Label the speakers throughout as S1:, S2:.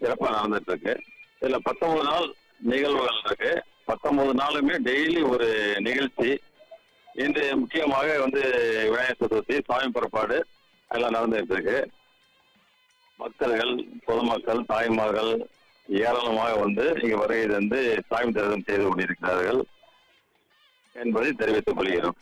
S1: சிறப்பா நடந்துட்டு இருக்கு இதுல பத்தொன்பது நாள் நிகழ்வுகள் இருக்கு பத்தொன்பது நாளுமே டெய்லி ஒரு நிகழ்ச்சி இன்று முக்கியமாக வந்து விநாயகர் சதுர்த்தி சாமி புறப்பாடு எல்லாம் நடந்துட்டு இருக்கு மக்கள்கள் பொதுமக்கள் தாய்மார்கள் ஏராளமாக வந்து இங்க வருகை தந்து சாமி தரிசனம் செய்து கொண்டிருக்கிறார்கள் என்பதை தெரிவித்துக் கொள்கிறோம்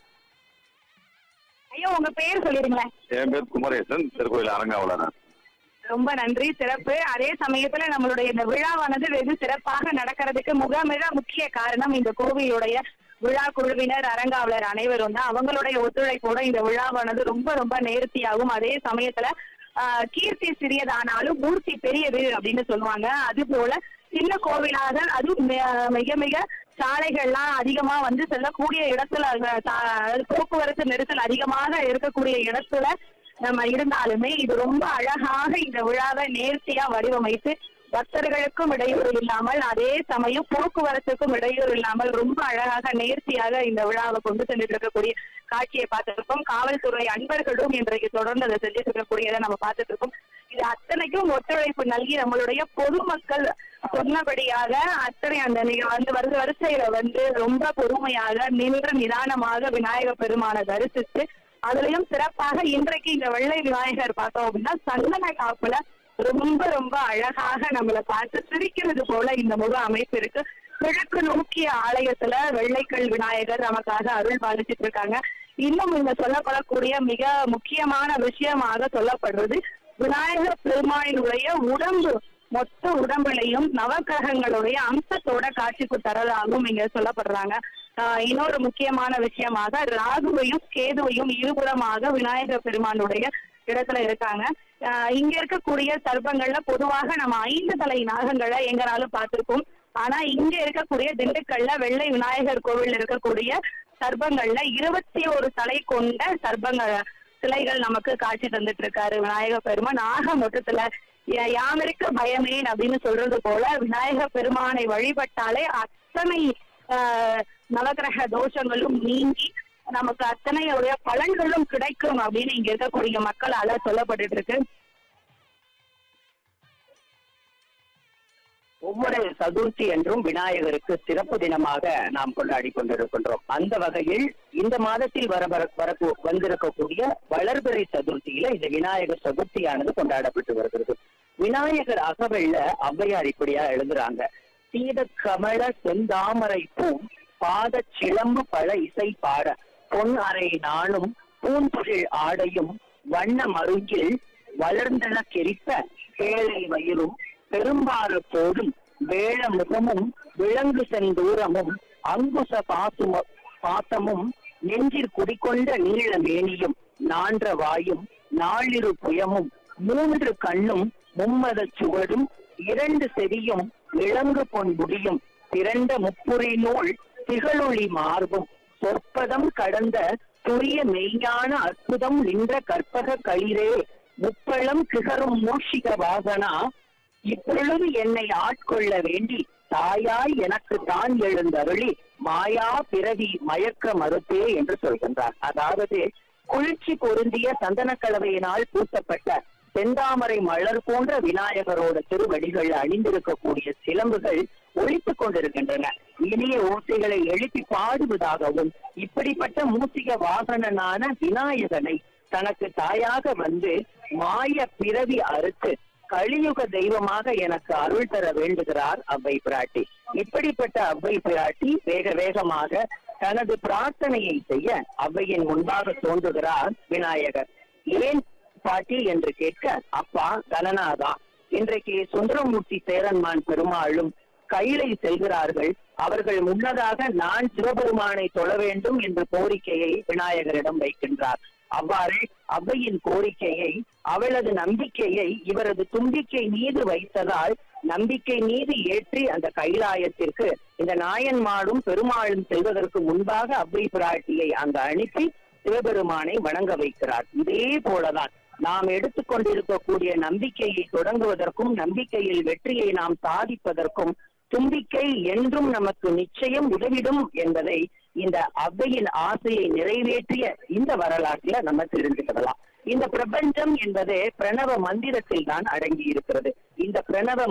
S2: ஐயா உங்க பேர் சொல்லிடுங்களேன்
S1: என் பேர் குமரேசன் திருக்கோயில் அரங்காவலர்
S2: ரொம்ப நன்றி சிறப்பு அதே சமயத்துல நம்மளுடைய இந்த விழாவானது வெகு சிறப்பாக நடக்கிறதுக்கு முக மிக முக்கிய காரணம் இந்த கோவிலுடைய விழா குழுவினர் அரங்காவலர் அனைவரும் தான் அவங்களுடைய ஒத்துழைப்போட இந்த விழாவானது ரொம்ப ரொம்ப நேர்த்தியாகும் அதே சமயத்துல ஆஹ், கீர்த்தி சிறியதானாலும் மூர்த்தி பெரியது அப்படின்னு சொல்லுவாங்க அது போல சின்ன கோவிலாக அதுவும் மி- மிக மிக சாலைகள்லாம் அதிகமா வந்து செல்லக்கூடிய இடத்துல அஹ், சா- அதாவது போக்குவரத்து நெரிசல் அதிகமாக இருக்கக்கூடிய இடத்துல நம்ம இருந்தாலுமே இது ரொம்ப அழகாக இந்த விழாவை நேர்த்தியா வடிவமைத்து பக்தர்களுக்கும் இடையூறு இல்லாமல் அதே சமயம் போக்குவரத்துக்கும் இடையூறு இல்லாமல் ரொம்ப அழகாக நேர்த்தியாக இந்த விழாவை கொண்டு சென்றுட்டு இருக்கக்கூடிய காட்சியை பார்த்திருக்கோம் காவல்துறை அன்பர்களும் இன்றைக்கு தொடர்ந்து அதை செஞ்சுட்டு இருக்கக்கூடியதை நம்ம பார்த்துட்டு இருக்கோம் இது அத்தனைக்கும் ஒத்துழைப்பு நல்கி நம்மளுடைய பொதுமக்கள் சொன்னபடியாக அத்தனை அந்த நிக- அந்த வருஷ வரிசையில வந்து ரொம்ப பொறுமையாக நின்று நிதானமாக விநாயகர் பெருமானை தரிசித்து அதுலயும் சிறப்பாக இன்றைக்கு இந்த வெள்ளை விநாயகர் பார்த்தோம் அப்படின்னா சந்தன காப்புல ரொம்ப ரொம்ப அழகாக நம்மளை பார்த்து சிரிக்கிறது போல இந்த முக அமைப்பு இருக்கு கிழக்கு நோக்கிய ஆலயத்துல வெள்ளைக்கல் விநாயகர் நமக்காக அருள் பாலிச்சிட்டு இருக்காங்க இன்னும் இங்க சொல்லப்படக்கூடிய மிக முக்கியமான விஷயமாக சொல்லப்படுறது விநாயகர் பெருமாளினுடைய உடம்பு மொத்த உடம்புலையும் நவக்கிரகங்களுடைய அம்சத்தோட காட்சிக்கு தரதாகவும் இங்க சொல்லப்படுறாங்க ஆஹ் இன்னொரு முக்கியமான விஷயமாக ராகுவையும் கேதுவையும் இருபுறமாக விநாயகர் பெருமானுடைய இடத்துல இருக்காங்க ஆஹ் இங்க இருக்கக்கூடிய சர்ப்பங்கள்ல பொதுவாக நம்ம ஐந்து தலை நாகங்களை எங்கனாலும் பார்த்திருப்போம் ஆனா இங்க இருக்கக்கூடிய திண்டுக்கல்ல வெள்ளை விநாயகர் கோவில் இருக்கக்கூடிய சர்ப்பங்கள்ல இருபத்தி ஒரு தலை கொண்ட சர்ப்பங்கள் சிலைகள் நமக்கு காட்சி தந்துட்டு இருக்காரு விநாயகர் பெருமான் ஆக மொத்தத்துல யா- யாமிருக்க பயமேன் அப்படின்னு சொல்றது போல விநாயகர் பெருமானை வழிபட்டாலே அத்தனை ஆஹ், நவக்கிரக தோஷங்களும் நீங்கி நமக்கு அத்தனையுடைய பலன்களும் கிடைக்கும் அப்படின்னு இங்க இருக்கக்கூடிய மக்களால சொல்லப்பட்டுட்டு இருக்கு
S3: ஒவ்வொரு சதுர்த்தி என்றும் விநாயகருக்கு சிறப்பு தினமாக நாம் கொண்டாடி கொண்டிருக்கின்றோம் அந்த வகையில் இந்த மாதத்தில் வர வர வரக்கு- வந்திருக்கக்கூடிய வளர்பிறை சதுர்த்தியில இந்த விநாயகர் சதுர்த்தியானது கொண்டாடப்பட்டு வருகிறது விநாயகர் அகவெள்ள ஔவையார் இப்படியா எழுதுறாங்க சீத கமல செந்தாமரை பூ பாத சிலம்பு பல இசை பாட பொன் அறை நாளும் பூந்துகில் ஆடையும் வண்ண மருங்கில் வளர்ந்தன கெரிப்ப கேளை வயிறும் பெரும்பாறு போடும் வேள முகமும் விலங்கு செந்தூரமும் அங்குச பாசும பாசமும் நெஞ்சில் குடிக்கொண்ட நீள மேனியும் நான்ற வாயும் நாளிரு புயமும் மூன்று கண்ணும் மும்மத சுவடும் இரண்டு செவியும் இளங்கு பொன் முடியும் திரண்ட முப்புரி நூல் திகழொளி மார்பும் சொற்பதம் கடந்த துரிய மெய்ஞான அற்புதம் நின்ற கற்பக களிரே முப்பழம் கிகரும் மூஷிக வாசனா இப்பொழுது என்னை ஆட்கொள்ள வேண்டி தாயாய் எனக்கு தான் எழுந்தருளி மாயா பிறவி மயக்க மறுத்தே என்று சொல்கின்றார் அதாவது குளிர்ச்சி பொருந்திய சந்தன கலவையினால் பூசப்பட்ட செந்தாமரை மலர் போன்ற விநாயகரோட திருவடிகள் அணிந்திருக்கக்கூடிய சிலம்புகள் ஒழித்துக் கொண்டிருக்கின்றன இனிய ஓசைகளை எழுப்பி பாடுவதாகவும் இப்படிப்பட்ட மூசிக வாகனனான விநாயகனை தனக்கு தாயாக வந்து மாய பிறவி அறுத்து கலியுக தெய்வமாக எனக்கு அருள் தர வேண்டுகிறார் அவ்வை பிராட்டி இப்படிப்பட்ட அவ்வை பிராட்டி வேக வேகமாக தனது பிரார்த்தனையை செய்ய அவ்வையின் முன்பாக தோன்றுகிறார் விநாயகர் ஏன் பாட்டி என்று கேட்க அப்பா கணநாதா இன்றைக்கு சுந்தரமூர்த்தி சேரன்மான் பெருமாளும் கையிலை செல்கிறார்கள் அவர்கள் முன்னதாக நான் சிவபெருமானை தொழ வேண்டும் என்ற கோரிக்கையை விநாயகரிடம் வைக்கின்றார் அவ்வாறே அவ்வையின் கோரிக்கையை அவளது நம்பிக்கையை இவரது தும்பிக்கை மீது வைத்ததால் நம்பிக்கை மீது ஏற்றி அந்த கைலாயத்திற்கு இந்த நாயன்மாடும் பெருமாளும் செல்வதற்கு முன்பாக அவ்வை பிராட்டியை அங்கு அனுப்பி சிவபெருமானை வணங்க வைக்கிறார் இதே போலதான் நாம் எடுத்துக்கொண்டிருக்கக்கூடிய நம்பிக்கையை தொடங்குவதற்கும் நம்பிக்கையில் வெற்றியை நாம் சாதிப்பதற்கும் தும்பிக்கை என்றும் நமக்கு நிச்சயம் உதவிடும் என்பதை இந்த அவ்வையின் ஆசையை நிறைவேற்றிய இந்த வரலாற்றுல நம்ம தெரிந்துக்கிடலாம் இந்த பிரபஞ்சம் என்பது பிரணவ மந்திரத்தில் தான் அடங்கி இருக்கிறது இந்த பிரணவ